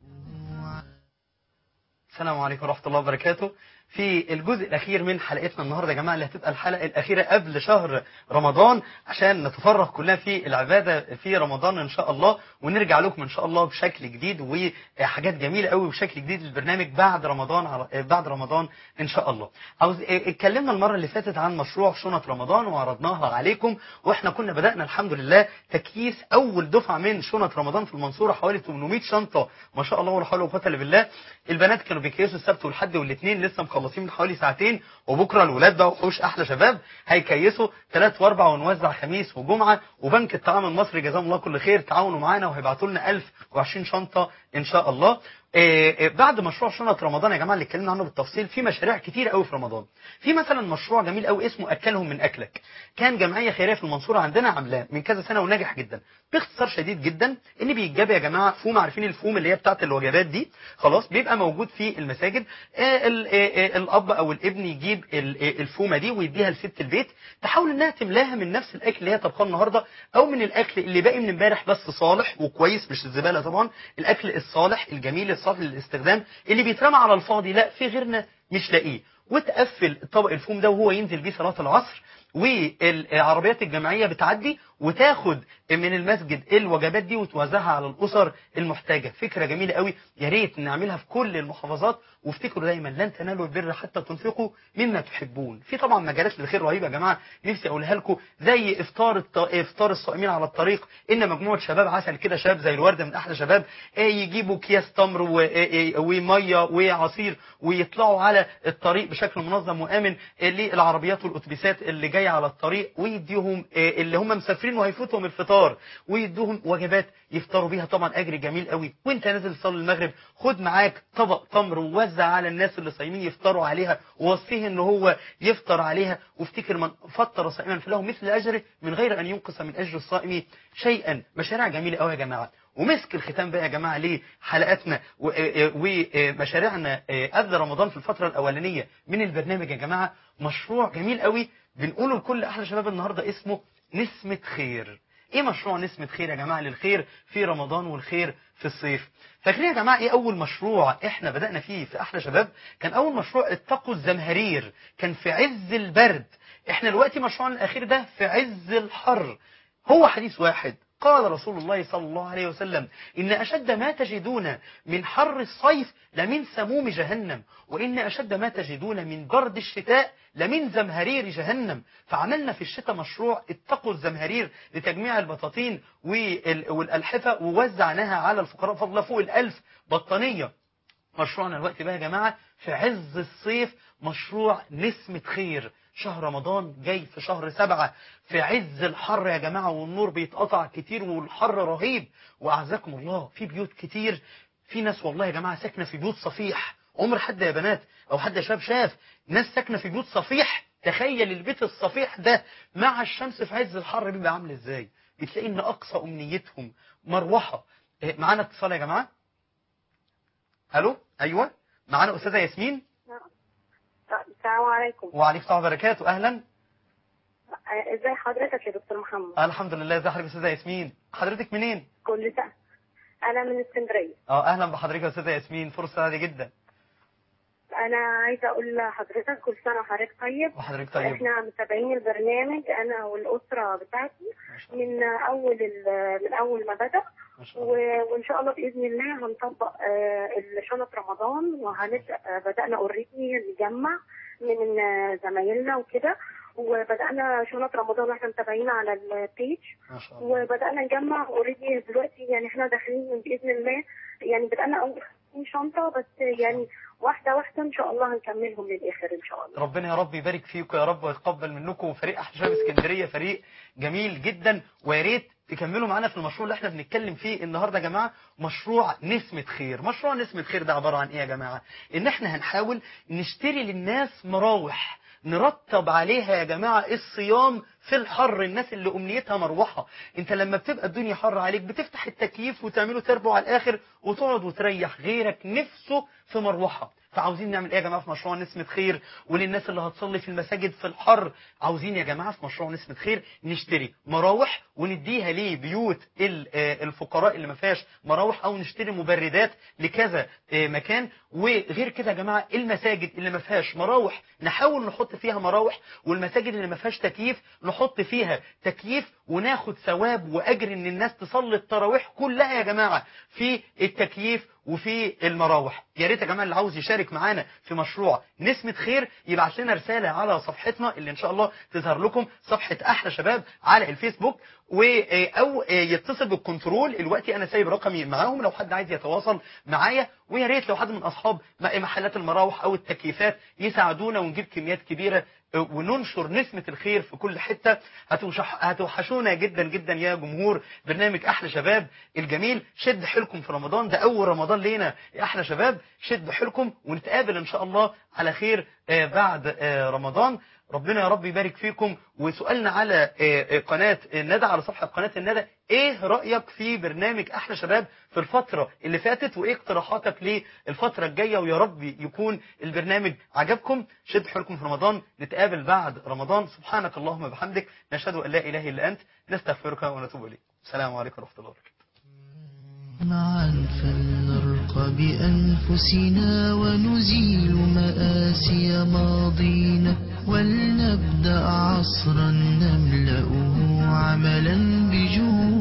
السلام عليكم ورحمة الله وبركاته في الجزء الأخير من حلقتنا النهاردة يا جماعة اللي هتبقى الحلقة الأخيرة قبل شهر رمضان عشان نتفرغ كلنا في العبادة في رمضان إن شاء الله ونرجع لكم إن شاء الله بشكل جديد وحاجات جميلة قوي بشكل جديد للبرنامج بعد رمضان على- بعد رمضان إن شاء الله عاوز اتكلمنا المرة اللي فاتت عن مشروع شنط رمضان وعرضناها عليكم واحنا كنا بدأنا الحمد لله تكييس أول دفعة من شنط رمضان في المنصورة حوالي 800 شنطة ما شاء الله ولا حول ولا قوة إلا بالله البنات كانوا بيكيسوا السبت والحد والاثنين لسه مخلصين من حوالي ساعتين وبكره الولاد بقى وحوش احلى شباب هيكيسوا ثلاث واربع ونوزع خميس وجمعه وبنك الطعام المصري جزاهم الله كل خير تعاونوا معانا وهيبعتوا لنا 1020 شنطه ان شاء الله إيه إيه بعد مشروع شنط رمضان يا جماعه اللي اتكلمنا عنه بالتفصيل في مشاريع كتير قوي في رمضان في مثلا مشروع جميل قوي اسمه اكلهم من اكلك كان جمعيه خيريه في المنصوره عندنا عاملاه من كذا سنه وناجح جدا باختصار شديد جدا ان بيتجاب يا جماعه فوم عارفين الفوم اللي هي بتاعه الوجبات دي خلاص بيبقى موجود في المساجد آه ال- آه آه الاب او الابن يجيب ال- آه الفومه دي ويديها لست البيت تحاول انها تملاها من نفس الاكل اللي هي طبخاه النهارده او من الاكل اللي باقي من امبارح بس صالح وكويس مش الزباله طبعا الاكل الصالح الجميل الصالح للاستخدام اللي بيترمى على الفاضي لا في غيرنا مش لاقيه وتقفل طبق الفوم ده وهو ينزل بيه صلاه العصر والعربيات الجمعيه بتعدي وتاخد من المسجد الوجبات دي وتوزعها على الاسر المحتاجه فكره جميله قوي يا ريت نعملها في كل المحافظات وافتكروا دايما لن تنالوا البر حتى تنفقوا مما تحبون في طبعا مجالات للخير رهيبه يا جماعه نفسي اقولها لكم زي افطار الط... افطار الصائمين على الطريق ان مجموعه شباب عسل كده شباب زي الورده من احلى شباب آه، يجيبوا اكياس تمر و... آه، آه، وميه وعصير ويطلعوا على الطريق بشكل منظم وامن آه، للعربيات والاتوبيسات اللي جايه على الطريق ويديهم آه، اللي هم مسافرين وهيفوتهم الفطار ويدوهم وجبات يفطروا بيها طبعا اجر جميل قوي وانت نازل تصلي المغرب خد معاك طبق تمر ووزع على الناس اللي صايمين يفطروا عليها ووصيه ان هو يفطر عليها وافتكر من فطر صائما فله مثل اجره من غير ان ينقص من اجر الصائم شيئا مشاريع جميله قوي يا جماعه ومسك الختام بقى يا جماعه لحلقاتنا و- آه، ومشاريعنا آه، قبل رمضان في الفتره الاولانيه من البرنامج يا جماعه مشروع جميل قوي بنقوله لكل احلى شباب النهارده اسمه نسمه خير ايه مشروع نسمة خير يا جماعة للخير في رمضان والخير في الصيف فاكرين يا جماعة ايه اول مشروع احنا بدأنا فيه في احلى شباب كان اول مشروع اتقوا الزمهرير كان في عز البرد احنا دلوقتي مشروعنا الاخير ده في عز الحر هو حديث واحد قال رسول الله صلى الله عليه وسلم إن أشد ما تجدون من حر الصيف لمن سموم جهنم وإن أشد ما تجدون من برد الشتاء لمن زمهرير جهنم فعملنا في الشتاء مشروع اتقوا الزمهرير لتجميع البطاطين وال- والألحفة ووزعناها على الفقراء فضل فوق الألف بطانية مشروعنا الوقت بقى يا جماعة في عز الصيف مشروع نسمة خير شهر رمضان جاي في شهر سبعة في عز الحر يا جماعة والنور بيتقطع كتير والحر رهيب وأعزكم الله في بيوت كتير في ناس والله يا جماعة ساكنة في بيوت صفيح عمر حد يا بنات أو حد يا شباب شاف ناس ساكنة في بيوت صفيح تخيل البيت الصفيح ده مع الشمس في عز الحر بيبقى عامل ازاي بتلاقي ان اقصى امنيتهم مروحة إيه، معانا اتصال يا جماعة الو ايوه معانا استاذه ياسمين السلام عليكم وعليكم السلام وبركاته اهلا آه، ازاي حضرتك يا دكتور محمد الحمد لله ازي حضرتك يا استاذه ياسمين حضرتك منين كل سنه انا من اسكندريه اه اهلا بحضرتك يا استاذه ياسمين فرصه سعيده جدا انا عايزه اقول لحضرتك كل سنه وحضرتك طيب وحضرتك طيب احنا متابعين البرنامج انا والاسره بتاعتي ما شاء الله من اول ال- من اول ما بدا ما شاء الله و- وان شاء الله باذن الله هنطبق آه، الشنط رمضان وهنبدا آه، بدانا اوريدي نجمع من آه، زمايلنا وكده وبدانا شنط رمضان واحنا متابعين على البيج ما شاء الله وبدانا نجمع اوريدي دلوقتي يعني احنا داخلين باذن الله يعني بدانا اول 30 شنطه بس يعني واحده واحده ان شاء الله هنكملهم للاخر ان شاء الله ربنا يا رب يبارك فيكم يا رب ويتقبل منكم فريق احلى شباب اسكندريه فريق جميل جدا ويا ريت تكملوا معانا في المشروع اللي احنا بنتكلم فيه النهارده يا جماعه مشروع نسمه خير مشروع نسمه خير ده عباره عن ايه يا جماعه ان احنا هنحاول نشتري للناس مراوح نرتب عليها يا جماعة الصيام في الحر الناس اللي أمنيتها مروحة انت لما بتبقى الدنيا حر عليك بتفتح التكييف وتعمله تربو على الآخر وتقعد وتريح غيرك نفسه في مروحة فعاوزين نعمل ايه يا جماعه في مشروع نسمة خير وللناس اللي هتصلي في المساجد في الحر عاوزين يا جماعه في مشروع نسمة خير نشتري مراوح ونديها لبيوت ال- آه، الفقراء اللي ما فيهاش مراوح او نشتري مبردات لكذا آه، مكان وغير كده يا جماعه المساجد اللي ما فيهاش مراوح نحاول نحط فيها مراوح والمساجد اللي ما فيهاش تكييف نحط فيها تكييف وناخد ثواب واجر ان الناس تصلي التراويح كلها يا جماعه في التكييف وفي المراوح يا ريت يا جماعه اللي عاوز يشارك معانا في مشروع نسمه خير يبعت لنا رساله على صفحتنا اللي ان شاء الله تظهر لكم صفحه احلى شباب على الفيسبوك و او يتصل بالكنترول الوقت انا سايب رقمي معاهم لو حد عايز يتواصل معايا ويا ريت لو حد من اصحاب محلات المراوح او التكييفات يساعدونا ونجيب كميات كبيره وننشر نسمة الخير في كل حتة هتوشح- هتوحشونا جدا جدا يا جمهور برنامج أحلى شباب الجميل شد حيلكم في رمضان ده أول رمضان لينا يا أحلى شباب شد حيلكم ونتقابل إن شاء الله على خير آه، بعد آه، رمضان ربنا يا رب يبارك فيكم وسؤالنا على آه، آه، قناة الندى على صفحة قناة الندى ايه رأيك في برنامج احلى شباب في الفترة اللي فاتت وايه اقتراحاتك للفترة الجاية ويا رب يكون البرنامج عجبكم شد حيلكم في رمضان نتقابل بعد رمضان سبحانك اللهم وبحمدك نشهد ان لا اله الا انت نستغفرك ونتوب اليك السلام عليكم ورحمة الله وبركاته معا فلنرقى بأنفسنا ونزيل مآسي ماضينا ولنبدأ عصرا نملأه عملا بجهود